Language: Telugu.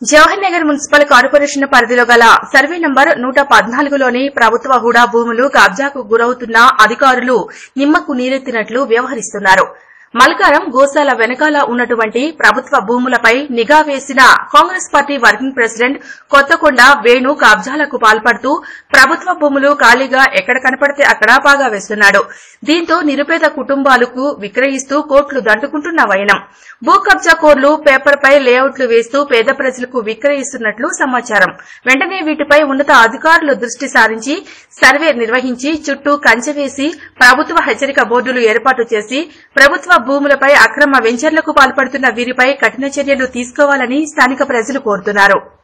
జవహర్ నగర్ మున్సిపల్ కార్పొరేషన్ పరిధిలో గల సర్వే నంబర్ నూట పద్నాలుగులోని ప్రభుత్వ హుడా భూములు కబ్జాకు గురవుతున్న అధికారులు నిమ్మకు నీరెత్తినట్లు వ్యవహరిస్తున్నారు మల్కారం గోశాల వెనకాల ఉన్నటువంటి ప్రభుత్వ భూములపై నిఘా వేసిన Congress party working president Kothakonda Venu కబ్జాలకు పాల్పడుతూ ప్రభుత్వ భూములు ఖాళీగా ఎక్కడ కనపడితే అక్కడ బాగా వేస్తున్నాడు దీంతో నిరుపేద కుటుంబాలకు విక్రయిస్తూ కోట్లు దండుకుంటున్న వైనం భూ కబ్జా కోర్లు పేపర్పై లేఅవుట్లు వేస్తూ పేద ప్రజలకు విక్రయిస్తున్నట్లు సమాచారం వెంటనే వీటిపై ఉన్నత అధికారులు దృష్టి సారించి సర్వే నిర్వహించి చుట్టూ కంచె వేసి ప్రభుత్వ హెచ్చరిక బోర్డులు ఏర్పాటు చేసి ప్రభుత్వ భూములపై అక్రమ వెంచర్లకు పాల్పడుతున్న వీరిపై కఠిన చర్యలు తీసుకోవాలని స్థానిక ప్రజలు కోరుతున్నారు